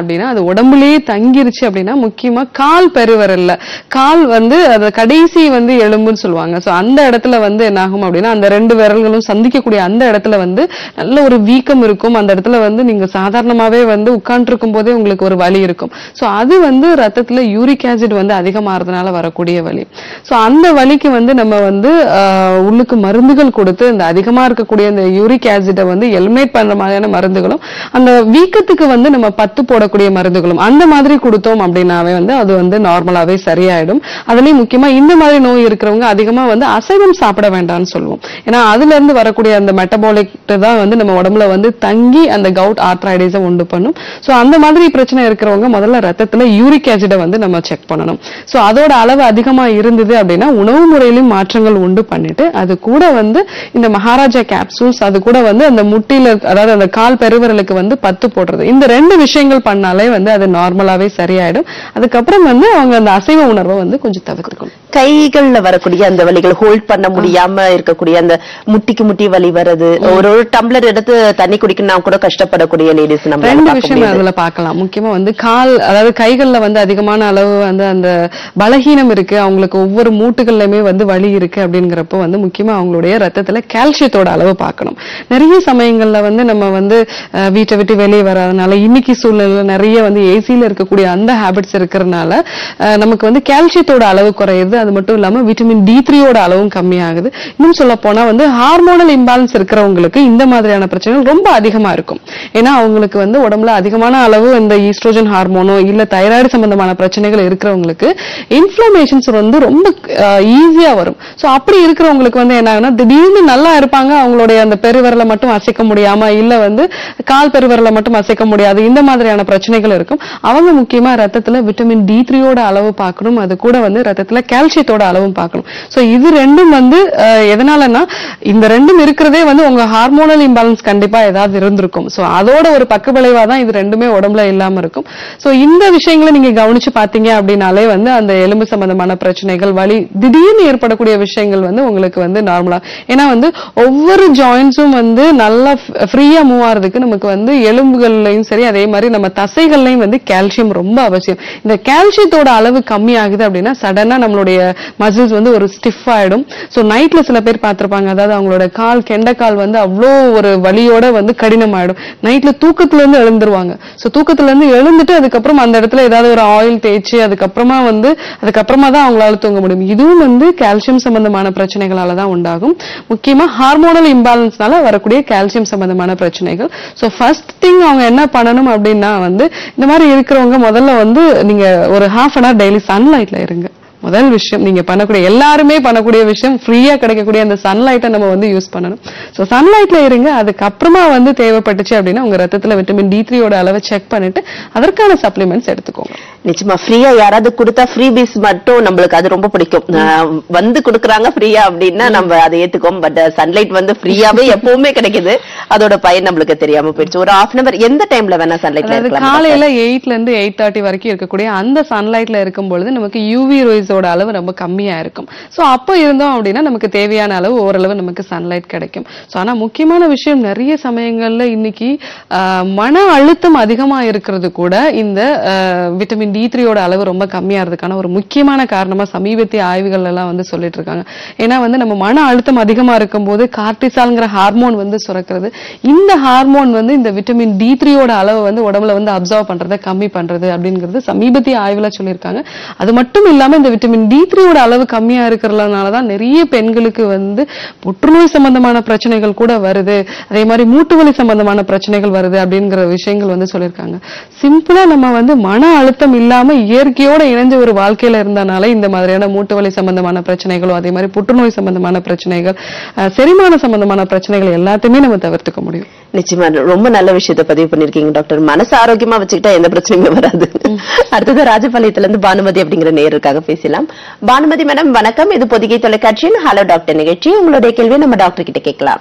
அப்படின்னா அது உடம்புலயே தங்கிருச்சு அப்படின்னா முக்கியமா கால் பெருவரல்ல கால் வந்து அது கடைசி வந்து எலும்புன்னு சொல்லுவாங்க சோ அந்த இடத்துல வந்து என்ன ஆகும் அப்படின்னா அந்த ரெண்டு விரல்களும் சந்திக்கக்கூடிய அந்த இடத்துல வந்து நல்ல ஒரு வீக்கம் இருக்கும் அந்த இடத்துல வந்து நீங்க சாதாரணமாவே வந்து உட்கார்ந்துருக்கும் போதே உங்களுக்கு ஒரு வலி இருக்கும் சோ அது வந்து ரத்தத்துல யூரிக் ஆசிட் வந்து அதிகமாறதுனால வரக்கூடிய வலி சோ அந்த வலிக்கு வந்து நம்ம வந்து ஆஹ், உள்ளுக்கு மருந்துகள் கொடுத்து இந்த அதிகமா இருக்கக்கூடிய இந்த யூரிக் ஆசிட்டை வந்து எலிமினேட் பண்ற மாதிரியான மருந்துகளும் அந்த வீக்கத்துக்கு வந்து நம்ம பத்து போடக்கூடிய மருந்துகளும் அந்த மாதிரி கொடுத்தோம் அப்படின்னாவே வந்து அது வந்து நார்மலாவே சரியாயிடும் அதுலயும் முக்கியமா இந்த மாதிரி நோய் இருக்கிறவங்க அதிகமா வந்து அசைவம் சாப்பிட வேண்டாம்னு சொல்லுவோம் ஏன்னா அதுல இருந்து வரக்கூடிய அந்த மெட்டபாலிக் தான் வந்து நம்ம உடம்புல வந்து தங்கி அந்த கவுட் ஆர்த்ரைடிஸை உண்டு பண்ணும் சோ அந்த மாதிரி பிரச்சனை இருக்கிறவங்க முதல்ல ரத்தத்துல யூரிக் ஆசிடை வந்து நம்ம செக் பண்ணணும் சோ அதோட அளவு அதிகமா இருந்தது அப்படின்னா உணவு முறையிலும் மாற்றங்கள் உண்டு பண்ணிட்டு அது கூட வந்து இந்த மகாராஜா கேப்சூல்ஸ் அது கூட வந்து அந்த முட்டியில இருக்க- அதாவது அந்த கால் பெருவிரலுக்கு வந்து பத்து போடுறது இந்த ரெண்டு விஷயங்கள் பண்ணாலே வந்து அது நார்மலாவே சரியாயிடும் அதுக்கப்புறம் வந்து அவங்க அந்த அசைவ உணர்வை வந்து கொஞ்சம் தவிர்த்துக்கணும் கைகள்ல வரக்கூடிய அந்த வலிகள் ஹோல்ட் பண்ண முடியாம இருக்கக்கூடிய அந்த முட்டிக்கு முட்டி வலி வருது ஒரு ஒரு டம்ளர் எடுத்து தண்ணி குடிக்கணும்னா கூட கஷ்டப்படக்கூடிய லேடிஸ் நம்ம ரெண்டு பார்க்க விஷயம் முடியுது. அதுல பார்க்கலாம் முக்கியமா வந்து கால் அதாவது கைகள்ல வந்து அதிகமான அளவு வந்து அந்த பலகீனம் இருக்கு அவங்களுக்கு ஒவ்வொரு மூட்டுகள்லயுமே வந்து வலி இருக்கு அப்படிங்கிறப்போ வந்து முக்கியமா அவங்களுடைய ரத்தத்துல கால்சியத்தோட அளவு பார்க்கணும் நிறைய சமயங்கள்ல வந்து நம்ம வந்து அஹ், வீட்டை விட்டு வெளியே வராதனால இன்னைக்கு சூழ்நிலையில நிறைய வந்து ஏசில இருக்கக்கூடிய அந்த ஹேபிட்ஸ் இருக்கிறதுனால அஹ், நமக்கு வந்து கால்சியத்தோட அளவு குறையுது அது மட்டும் இல்லாம விட்டமின் டி த்ரீயோட அளவும் கம்மியாகுது இன்னும் சொல்ல போனா வந்து ஹார்மோனல் இம்பேலன்ஸ் இருக்கிறவங்களுக்கு இந்த மாதிரியான பிரச்சனைகள் ரொம்ப அதிகமா இருக்கும் ஏன்னா அவங்களுக்கு வந்து உடம்புல அதிகமான அளவு இந்த ஈஸ்ட்ரோஜன் ஹார்மோனோ இல்ல தைராய்டு சம்பந்தமான பிரச்சனைகள் இருக்கிறவங்களுக்கு இன்ஃபிளமேஷன்ஸ் வந்து ரொம்ப ஈஸியா வரும் சோ அப்படி இருக்கிறவங்களுக்கு வந்து என்ன ஆகுனா திடீர்னு நல்லா இருப்பாங்க அவங்களுடைய அந்த பெருவிரலை மட்டும் அசைக்க முடியாம இல்ல வந்து கால் பெருவிரலை மட்டும் அசைக்க முடியாது இந்த மாதிரியான பிரச்சனைகள் இருக்கும் அவங்க முக்கியமா ரத்தத்துல விட்டமின் டி த்ரீயோட அளவு பார்க்கணும் அது கூட வந்து ரத்தத்துல கால்சியத்தோட அளவும் பார்க்கணும் சோ இது ரெண்டும் வந்து அஹ், எதனாலன்னா இந்த ரெண்டும் இருக்கிறதே வந்து உங்க ஹார்மோனல் இம்பேலன்ஸ் கண்டிப்பா ஏதாவது இருந்திருக்கும் சோ அதோட ஒரு பக்க விளைவா தான் இது ரெண்டுமே உடம்புல இல்லாம இருக்கும் சோ இந்த விஷயங்களை நீங்க கவனிச்சு பாத்தீங்க அப்படின்னாலே வந்து அந்த எலும்பு சம்பந்தமான பிரச்சனைகள் வலி திடீர்னு ஏற்படக்கூடிய விஷயங்கள் வந்து உங்களுக்கு வந்து நார்மலா ஏன்னா வந்து ஒவ்வொரு ஜாயின்ஸும் வந்து நல்லா ஃப்ரீயா மூவ் ஆறதுக்கு நமக்கு வந்து எலும்புகள்லயும் சரி அதே மாதிரி நம்ம தசைகள்லயும் வந்து கால்சியம் ரொம்ப அவசியம் இந்த கால்சியத்தோட அளவு கம்மி ஆகுது அப்படின்னா சடனா நம்மளுடைய மசில்ஸ் வந்து ஒரு ஸ்டிஃப் ஆயிடும் சோ நைட்ல சில பேர் பார்த்திருப்பாங்க அதாவது அவங்களோட கால் கெண்டைக்கால் வந்து அவ்வளோ ஒரு வலியோட வந்து கடினமாயிடும் நைட்ல தூக்கத்துல இருந்து எழுந்துருவாங்க சோ தூக்கத்துல இருந்து எழுந்துட்டு அதுக்கப்புறம் அந்த இடத்துல ஏதாவது ஒரு ஆயில் தேய்ச்சி அதுக்கப்புறமா வந்து அதுக்கப்புறமா தான் அவங்களால தூங்க முடியும் இதுவும் வந்து கால்சியம் சம்பந்தமான பிரச்சனைகளால தான் உண்டாகும் முக்கியமா ஹார்மோனல் இம்பேலன்ஸ்னால வரக்கூடிய கால்சியம் சம்பந்தமான பிரச்சனைகள் சோ ஃபர்ஸ்ட் திங் அவங்க என்ன பண்ணணும் அப்படின்னா வந்து இந்த மாதிரி இருக்கிறவங்க முதல்ல வந்து நீங்க ஒரு ஹாஃப் அன் ஹவர் டெய்லி சன்லைட்ல இருங்க முதல் விஷயம் நீங்க பண்ணக்கூடிய எல்லாருமே பண்ணக்கூடிய விஷயம் ஃப்ரீயா கிடைக்கக்கூடிய அந்த சன்லைட்டை நம்ம வந்து யூஸ் பண்ணணும் சோ சன்லைட்ல இருங்க அதுக்கப்புறமா வந்து தேவைப்பட்டுச்சு அப்படின்னா உங்க ரத்தத்துல விட்டமின் டி த்ரீயோட அளவை செக் பண்ணிட்டு அதற்கான சப்ளிமெண்ட்ஸ் எடுத்துக்கோங்க நிச்சயமா ஃப்ரீயா யாராவது கொடுத்தா ஃப்ரீ பீஸ் மட்டும் நம்மளுக்கு அது ரொம்ப பிடிக்கும் ஆஹ் வந்து கொடுக்குறாங்க ஃப்ரீயா அப்படின்னா நம்ம அதை ஏத்துக்கோம் பட் சன்லைட் வந்து ஃப்ரீயாவே எப்பவுமே கிடைக்குது அதோட பயன் நம்மளுக்கு தெரியாம போயிடுச்சு ஒரு ஹாஃப் அன் அவர் எந்த டைம்ல வேணா சன்லைட்ல அதாவது இருக்கலாம் காலையில எயிட்ல இருந்து எயிட் தேர்ட்டி வரைக்கும் இருக்கக்கூடிய அந்த சன்லைட்ல இருக்கும் பொழுது நமக்கு யூவி ரேஸோட அளவு ரொம்ப கம்மியா இருக்கும் சோ அப்போ இருந்தோம் அப்படின்னா நமக்கு தேவையான அளவு ஓரளவு நமக்கு சன்லைட் கிடைக்கும் சோ ஆனா முக்கியமான விஷயம் நிறைய சமயங்கள்ல இன்னைக்கு ஆஹ், மன அழுத்தம் அதிகமா இருக்கிறது கூட இந்த விட்டமின் டி த்ரீயோட அளவு ரொம்ப கம்மியாகிறதுக்கான ஒரு முக்கியமான காரணமா சமீபத்திய ஆய்வுகள் எல்லாம் வந்து சொல்லிட்டு இருக்காங்க ஏன்னா வந்து நம்ம மன அழுத்தம் அதிகமா இருக்கும்போது கார்டிசால்ங்கிற ஹார்மோன் வந்து சுரக்கிறது இந்த ஹார்மோன் வந்து இந்த விட்டமின் டி த்ரீயோட அளவு வந்து உடம்புல வந்து அப்சர்வ் பண்றதை கம்மி பண்றது அப்படிங்கிறது சமீபத்திய ஆய்வுல சொல்லியிருக்காங்க அது மட்டும் இல்லாம இந்த விட்டமின் டி த்ரீயோட அளவு கம்மியா இருக்கிறதுனால தான் நிறைய பெண்களுக்கு வந்து புற்றுநோய் சம்பந்தமான பிரச்சனைகள் கூட வருது அதே மாதிரி மூட்டு வலி சம்பந்தமான பிரச்சனைகள் வருது அப்படிங்கிற விஷயங்கள் வந்து சொல்லியிருக்காங்க சிம்பிளா நம்ம வந்து மன அழுத்தம் இல்லாம இயற்கையோட இணைஞ்ச ஒரு வாழ்க்கையில இருந்தனால இந்த மாதிரியான மூட்டு வலி சம்பந்தமான பிரச்சனைகளோ அதே மாதிரி புற்றுநோய் சம்பந்தமான பிரச்சனைகள் அஹ், செரிமான சம்பந்தமான பிரச்சனைகள் எல்லாத்தையுமே நம்ம தவிர்த்துக்க முடியும் நிச்சயமா ரொம்ப நல்ல விஷயத்த பதிவு பண்ணிருக்கீங்க டாக்டர் மனசு ஆரோக்கியமா வச்சுக்கிட்டா எந்த பிரச்சனையுமே வராது அடுத்தது ராஜபாளையத்துல இருந்து பானுமதி அப்படிங்கிற நேருக்காக பேசலாம் பானுமதி மேடம் வணக்கம் இது பொதிகை தொலைக்காட்சியின் ஹலோ டாக்டர் நிகழ்ச்சி உங்களுடைய கேள்வியை நம்ம டாக்டர் கிட்ட கேட்கலாம்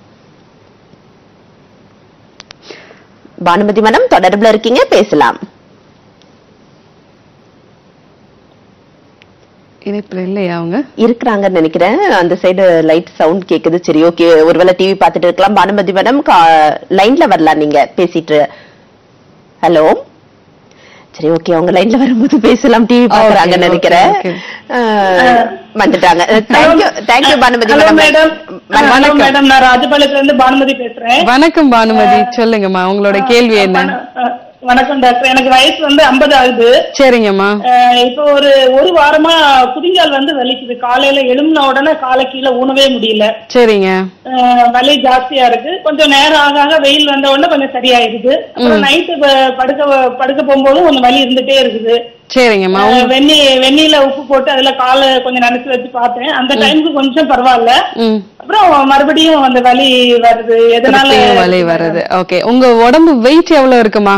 பானுமதி மேடம் தொடர்புல இருக்கீங்க பேசலாம் இணைப்புல இல்லையா அவங்க இருக்கிறாங்கன்னு நினைக்கிறேன் அந்த சைடு லைட் சவுண்ட் கேக்குது சரி ஓகே ஒருவேளை டிவி பார்த்துட்டு இருக்கலாம் பானுமதி மேடம் லைன்ல வரலாம் நீங்க பேசிட்டு ஹலோ சரி ஓகே அவங்க லைன்ல வரும்போது பேசலாம் டிவி பாக்குறாங்க okay, நினைக்கிறேன் okay. அஹ், வந்துட்டாங்க thank you thank you Bhanumathi hello madam madam hello வணக்கம். மேடம் நான் ராஜபாளையத்துல இருந்து பானுமதி பேசுறேன் வணக்கம் பானுமதி சொல்லுங்கம்மா உங்களோட கேள்வி என்ன வண- அஹ், வணக்கம் டாக்டர் எனக்கு வயசு வந்து 50 ஆகுது சரிங்கம்மா அஹ், இப்போ ஒரு ஒரு வாரமா குதிங்கால் வந்து வலிக்குது காலையில எழும்பின உடனே காலை கீழே ஊனவே முடியல சரிங்க அஹ், வலி ஜாஸ்தியா இருக்கு கொஞ்சம் நேரம் ஆக ஆக வெயில் வந்த உடனே கொஞ்சம் சரியாயிடுது அப்புறம் நைட்டு படுக்க படுக்க போகும்போதும் கொஞ்சம் வலி இருந்துட்டே இருக்குது சரிங்கம்மா அஹ், வெந்நி வெந்நீல உப்பு போட்டு அதுல காலை கொஞ்சம் நனைச்சு வச்சு பார்த்தேன் அந்த டைமுக்கு கொஞ்சம் பரவாயில்ல ம் அப்புறம் மறுபடியும் அந்த வலி வருது எதனால திருப்பியும் வலி வருது ஓகே உங்க உடம்பு வெயிட் எவ்வளவு இருக்குமா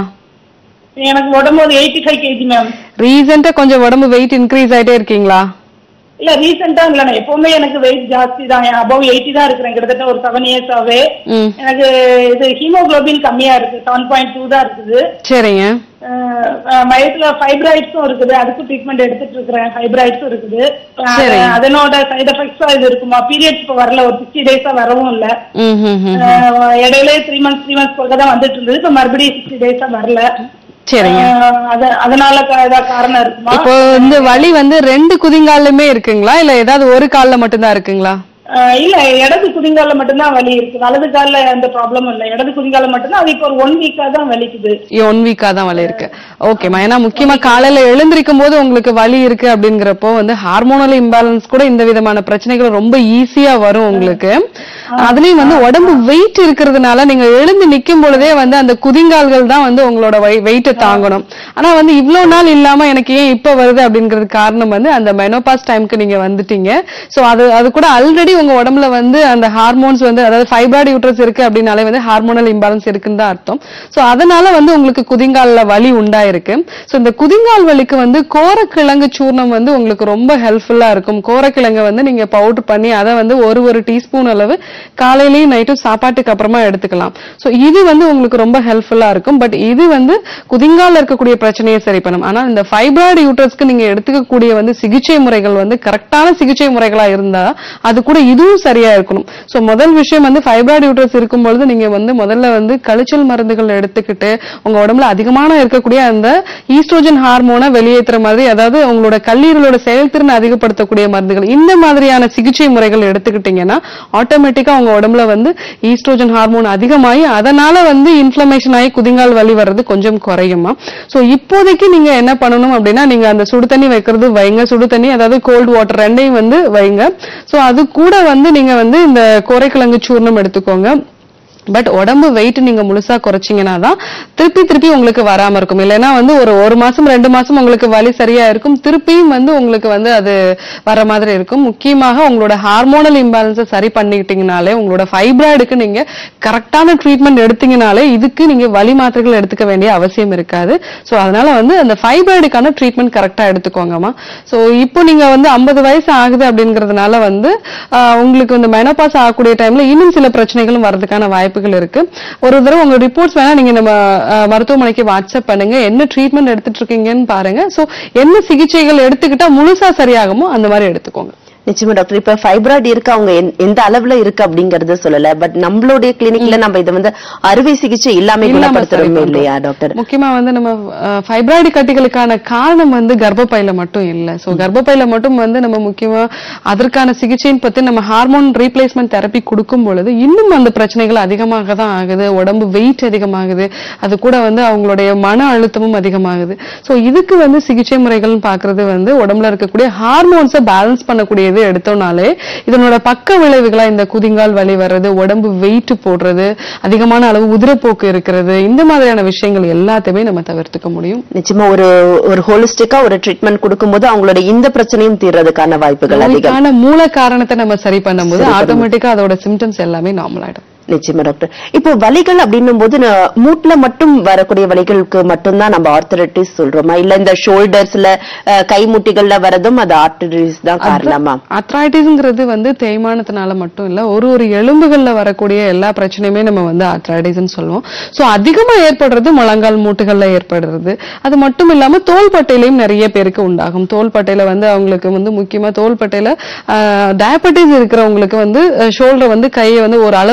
எனக்கு உடம்பு ஒரு எயிட்டி ஃபைவ் கேஜி மேம் ரீசெண்டா கொஞ்சம் உடம்பு வெயிட் இன்க்ரீஸ் ஆயிட்டே இருக்கீங்களா இல்ல ரீசெண்டா இல்ல நான் எப்பவுமே எனக்கு வெயிட் ஜாஸ்தி தான் அபவ் எயிட்டி தான் இருக்கிறேன் கிட்டத்தட்ட ஒரு செவன் இயர்ஸ் ஆவே ம் எனக்கு இது ஹீமோகுளோபின் கம்மியா இருக்கு செவன் பாயிண்ட் டூ தான் இருக்குது சரிங்க அஹ் அஹ் மயத்துல ஃபைப்ராய்ட்ஸும் இருக்குது அதுக்கும் ட்ரீட்மெண்ட் எடுத்துட்டு இருக்கிறேன் ஃபைப்ராய்ட்ஸும் இருக்குது அஹ் சரி. அதனோட சைடு எஃபெக்ட்ஸும் இது இருக்குமா பீரியட்ஸ் இப்போ வரல ஒரு சிக்ஸ்டி டேஸா வரவும் இல்ல ம் ம் ம் அஹ் இடையில த்ரீ மந்த்ஸ் த்ரீ மந்த்ஸ் போக தான் வந்துட்டு இருந்தது இப்போ மறுபடியும் சிக்ஸ்டி டேஸா வரல சரிங்க அஹ் அத- அதனால க- ஏதாவது காரணம் இருக்குமா இப்போ இந்த வலி வந்து ரெண்டு குதிங்காலுமே இருக்குங்களா இல்ல ஏதாவது ஒரு கால்ல மட்டும்தான் இருக்குங்களா அஹ் இல்ல இடது குதிங்கால மட்டும்தான் வலி இருக்கு வலது கால்ல எந்த ப்ராப்ளமும் இல்ல இடது குதிங்கால மட்டும்தான் அது இப்போ ஒரு ஒன் வீக்கா தான் வலிக்குது ஒன் வீக்கா தான் வலி இருக்கு ஓகேம்மா ஏன்னா முக்கியமா காலையில எழுந்திருக்கும் போது உங்களுக்கு வலி இருக்கு அப்படிங்கிறப்போ வந்து ஹார்மோனல் இம்பேலன்ஸ் கூட இந்த விதமான பிரச்சனைகள் ரொம்ப ஈஸியா வரும் உங்களுக்கு அதுலயும் வந்து உடம்பு வெயிட் இருக்கிறதுனால நீங்க எழுந்து நிக்கும் பொழுதே வந்து அந்த குதிங்கால்கள் தான் வந்து உங்களோட வெயிட்டை தாங்கணும் ஆனா வந்து இவ்வளவு நாள் இல்லாம எனக்கு ஏன் இப்ப வருது அப்படிங்கிறது காரணம் வந்து அந்த மெனோபாஸ் டைம்க்கு நீங்க வந்துட்டீங்க சோ அது அது கூட ஆல்ரெடி உங்க உடம்புல வந்து அந்த ஹார்மோன்ஸ் வந்து அதாவது ஃபைப்ராய்டு யூட்ரஸ் இருக்கு அப்படின்னாலே வந்து ஹார்மோனல் இம்பேலன்ஸ் இருக்குன்னு தான் அர்த்தம் சோ அதனால வந்து உங்களுக்கு குதிங்கால்ல வலி உண்டாயிருக்கு சோ இந்த குதிங்கால் வலிக்கு வந்து கோரக்கிழங்கு சூர்ணம் வந்து உங்களுக்கு ரொம்ப ஹெல்ப்ஃபுல்லா இருக்கும் கோரக்கிழங்கை வந்து நீங்க பவுடர் பண்ணி அதை வந்து ஒரு ஒரு டீஸ்பூன் அளவு காலையிலயும் நைட்டும் சாப்பாட்டுக்கு அப்புறமா எடுத்துக்கலாம் சோ இது வந்து உங்களுக்கு ரொம்ப ஹெல்ப்ஃபுல்லா இருக்கும் பட் இது வந்து குதிங்கால்ல இருக்கக்கூடிய பிரச்சனையை சரி பண்ணும் ஆனா இந்த ஃபைப்ராய்டு யூட்ரஸ்க்கு நீங்க எடுத்துக்கக்கூடிய வந்து சிகிச்சை முறைகள் வந்து கரெக்டான சிகிச்சை முறைகளா இருந்தா அது கூட இதுவும் சரியா இருக்கணும் சோ முதல் விஷயம் வந்து ஃபைப்ராய்டு யூட்ரஸ் இருக்கும் பொழுது நீங்க வந்து முதல்ல வந்து கழிச்சல் மருந்துகள் எடுத்துக்கிட்டு உங்க உடம்புல அதிகமான இருக்கக்கூடிய அந்த ஈஸ்ட்ரோஜன் ஹார்மோனை வெளியேற்றுற மாதிரி அதாவது உங்களோட கல்லீரலோட செயல்திறனை அதிகப்படுத்தக்கூடிய மருந்துகள் இந்த மாதிரியான சிகிச்சை முறைகள் எடுத்துக்கிட்டீங்கன்னா ஆட்டோமேட்டிக்கா உங்க உடம்புல வந்து ஈஸ்ட்ரோஜன் ஹார்மோன் அதிகமாகி அதனால வந்து இன்ஃபிளமேஷன் ஆகி குதிங்கால் வலி வர்றது கொஞ்சம் குறையுமா சோ இப்போதைக்கு நீங்க என்ன பண்ணணும் அப்படின்னா நீங்க அந்த சுடு தண்ணி வைக்கிறது வைங்க சுடு தண்ணி அதாவது கோல்ட் வாட்டர் ரெண்டையும் வந்து வைங்க சோ அது கூட வந்து நீங்க வந்து இந்த கோரைக்கிழங்கு சூர்ணம் எடுத்துக்கோங்க பட் உடம்பு வெயிட் நீங்க முழுசா குறைச்சீங்கன்னா தான் திருப்பி திருப்பி உங்களுக்கு வராம இருக்கும் இல்லைன்னா வந்து ஒரு ஒரு மாசம் ரெண்டு மாசம் உங்களுக்கு வலி சரியா இருக்கும் திருப்பியும் வந்து உங்களுக்கு வந்து அது வர மாதிரி இருக்கும் முக்கியமாக உங்களோட ஹார்மோனல் இம்பேலன்ஸை சரி பண்ணிக்கிட்டீங்கனாலே உங்களோட ஃபைப்ராய்டுக்கு நீங்க கரெக்டான ட்ரீட்மெண்ட் எடுத்தீங்கனாலே இதுக்கு நீங்க வலி மாத்திரைகள் எடுத்துக்க வேண்டிய அவசியம் இருக்காது சோ அதனால வந்து அந்த ஃபைப்ராய்டுக்கான ட்ரீட்மெண்ட் கரெக்டா எடுத்துக்கோங்கம்மா சோ இப்போ நீங்க வந்து 50 வயசு ஆகுது அப்படிங்கறதுனால வந்து ஆஹ், உங்களுக்கு இந்த மெனோபாஸ் ஆகக்கூடிய டைம்ல இன்னும் சில பிரச்சனைகளும் வரதுக்கான வாய்ப்புகள் இருக்கு ஒரு தடவை உங்க ரிப்போர்ட்ஸ் வேணா நீங்க நம்ம ஆஹ், மருத்துவமனைக்கு வாட்ஸ்அப் பண்ணுங்க என்ன ட்ரீட்மெண்ட் எடுத்துட்டு இருக்கீங்கன்னு பாருங்க சோ என்ன சிகிச்சைகள் எடுத்துக்கிட்டா முழுசா சரியாகுமோ அந்த மாதிரி எடுத்துக்கோங்க நிச்சயமா டாக்டர் இப்ப ஃபைப்ராய்டு இருக்கு அவங்க எந்த- எந்த அளவுல இருக்கு அப்படிங்கறத சொல்லல பட் நம்மளுடைய கிளினிக்ல நம்ம இதை வந்து அறுவை சிகிச்சை இல்லாம இல்லாம சரி குணப்படுத்துறோம் பண்றோம். இல்லையா டாக்டர் முக்கியமா வந்து நம்ம ஃபைப்ராய்டு கட்டிகளுக்கான காரணம் வந்து கர்ப்பப்பையில மட்டும் இல்ல சோ கர்ப்பப்பையில மட்டும் வந்து நம்ம முக்கியமா அதற்கான சிகிச்சைன்னு பத்தி நம்ம ஹார்மோன் ரீப்ளேஸ்மெண்ட் தெரப்பி கொடுக்கும் பொழுது இன்னும் அந்த பிரச்சனைகள் அதிகமாக தான் ஆகுது உடம்பு வெயிட் அதிகமாகுது அது கூட வந்து அவங்களுடைய மன அழுத்தமும் அதிகமாகுது சோ இதுக்கு வந்து சிகிச்சை முறைகள்னு பாக்குறது வந்து உடம்புல இருக்கக்கூடிய ஹார்மோன்ஸை பேலன்ஸ் பண்ணக்கூடியது எடுத்தோம்னாலே இதனோட பக்க விளைவுகளா இந்த குதிங்கால் வலி வர்றது உடம்பு வெயிட் போடுறது அதிகமான அளவு உதிரப்போக்கு இருக்கிறது இந்த மாதிரியான விஷயங்கள் எல்லாத்தையுமே நம்ம தவிர்த்துக்க முடியும் நிச்சயமா ஒரு ஒரு ஹோலிஸ்டிக்கா ஒரு ட்ரீட்மெண்ட் கொடுக்கும்போது அவங்களோட இந்த பிரச்சனையும் தீர்றதுக்கான வாய்ப்புகள் அதிகம் நோய்க்கான மூல காரணத்தை நம்ம சரி பண்ணும்போது சரி பண்ணும்போது. ஆட்டோமேட்டிக்கா அதோட சிம்டம்ஸ் எல்லாமே நார்மல் ஆயிடும் நிச்சயமா டாக்டர் இப்போ வலிகள் அப்படின்னும் போது ந- மூட்டுல மட்டும் வரக்கூடிய வலிகளுக்கு மட்டும்தான் நம்ம ஆர்த்தரைட்டிஸ் சொல்றோமா இல்ல இந்த ஷோல்டர்ஸ்ல கை முட்டிகள்ல வரதும் அது ஆர்த்தரைட்டிஸ் தான் காரணமா அத்ராய்டிஸ்ங்கிறது வந்து தேய்மானத்தினால மட்டும் இல்ல ஒரு ஒரு எலும்புகள்ல வரக்கூடிய எல்லா பிரச்சனையுமே நம்ம வந்து அத்ராய்டிஸ்னு சொல்லுவோம் சோ அதிகமா ஏற்படுறது முழங்கால் மூட்டுகள்ல ஏற்படுறது அது மட்டும் இல்லாம தோள்பட்டையிலயும் நிறைய பேருக்கு உண்டாகும் தோள்பட்டையில வந்து அவங்களுக்கு வந்து முக்கியமா தோள்பட்டையில டயபெட்டிஸ் இருக்கிறவங்களுக்கு வந்து ஷோல்டர் வந்து கையை வந்து ஒரு அளவுக்கு மேல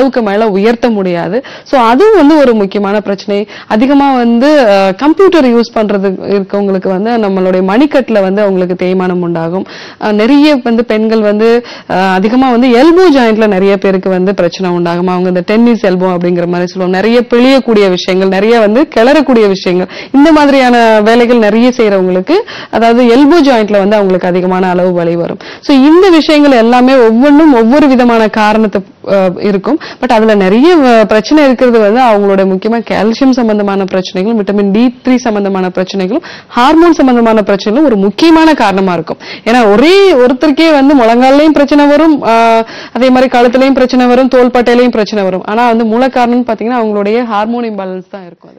உயர்த்த முடியாது சோ அதுவும் வந்து ஒரு முக்கியமான பிரச்சனை அதிகமா வந்து கம்ப்யூட்டர் யூஸ் பண்றது இருக்கவங்களுக்கு வந்து நம்மளுடைய மணிக்கட்டுல வந்து அவங்களுக்கு தேய்மானம் உண்டாகும் அஹ், நிறைய வந்து பெண்கள் வந்து அஹ், அதிகமா வந்து எல்போ ஜாயிண்ட்ல நிறைய பேருக்கு வந்து பிரச்சனை உண்டாகும் அவங்க இந்த டென்னிஸ் எல்போ அப்படிங்கிற மாதிரி சொல்லுவோம் நிறைய பிழியக்கூடிய விஷயங்கள் நிறைய வந்து கிளறக்கூடிய விஷயங்கள் இந்த மாதிரியான வேலைகள் நிறைய செய்யறவங்களுக்கு அதாவது எல்போ ஜாயிண்ட்ல வந்து அவங்களுக்கு அதிகமான அளவு வலி வரும் சோ இந்த விஷயங்கள் எல்லாமே ஒவ்வொன்றும் ஒவ்வொரு விதமான காரணத்தை அஹ், இருக்கும் பட் அதுல நிறைய அஹ், பிரச்சனை இருக்கிறது வந்து அவங்களோட முக்கியமா கால்சியம் சம்பந்தமான பிரச்சனைகளும் விட்டமின் டி த்ரீ சம்பந்தமான பிரச்சனைகளும் ஹார்மோன் சம்பந்தமான பிரச்சனைகளும் ஒரு முக்கியமான காரணமா இருக்கும் ஏன்னா ஒரே ஒருத்தருக்கே வந்து முழங்கால்லையும் பிரச்சனை வரும் ஆஹ், அதே மாதிரி கழுத்துலயும் பிரச்சனை வரும் தோள்பட்டையிலையும் பிரச்சனை வரும் ஆனா வந்து மூல காரணம்னு பாத்தீங்கன்னா அவங்களுடைய ஹார்மோன் இம்பேலன்ஸ் தான் இருக்கும் அது